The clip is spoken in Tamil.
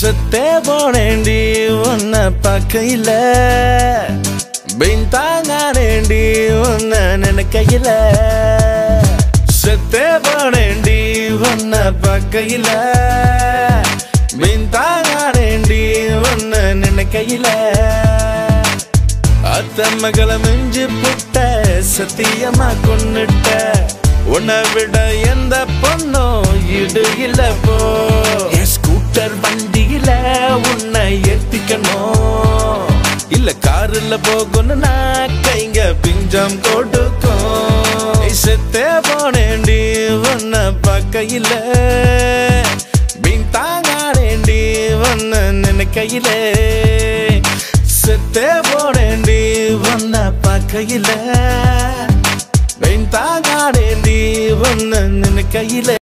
செத்தே போனேண்டி உன்ன பக்கையில பின்தாங்கானேண்டி உன்ன நினைக்கையில செத்தே போனேண்டி உன்ன பக்கையில பின்தாங்கானேண்டி உன்ன நினைக்கையில அத்த மகளை மிஞ்சி புட்ட சத்தியமா கொன்னுட்ட உன்னை விட எந்த பொண்ணும் இடு இல்ல போ என் ஸ்கூட்டர் வண்டியில உன்னை ஏத்திக்கணும் இல்ல காருல போகணும்னா கைங்க பிஞ்சம் கொடுக்கும் நீ செத்தே போனேண்டி உன்னை பக்கையில பின் தாங்கானேண்டி உன்னை நினைக்கையில செத்தே போனேண்டி உன்னை பக்கையில பின் தாங்கானேண்டி உன்னை நினைக்கையில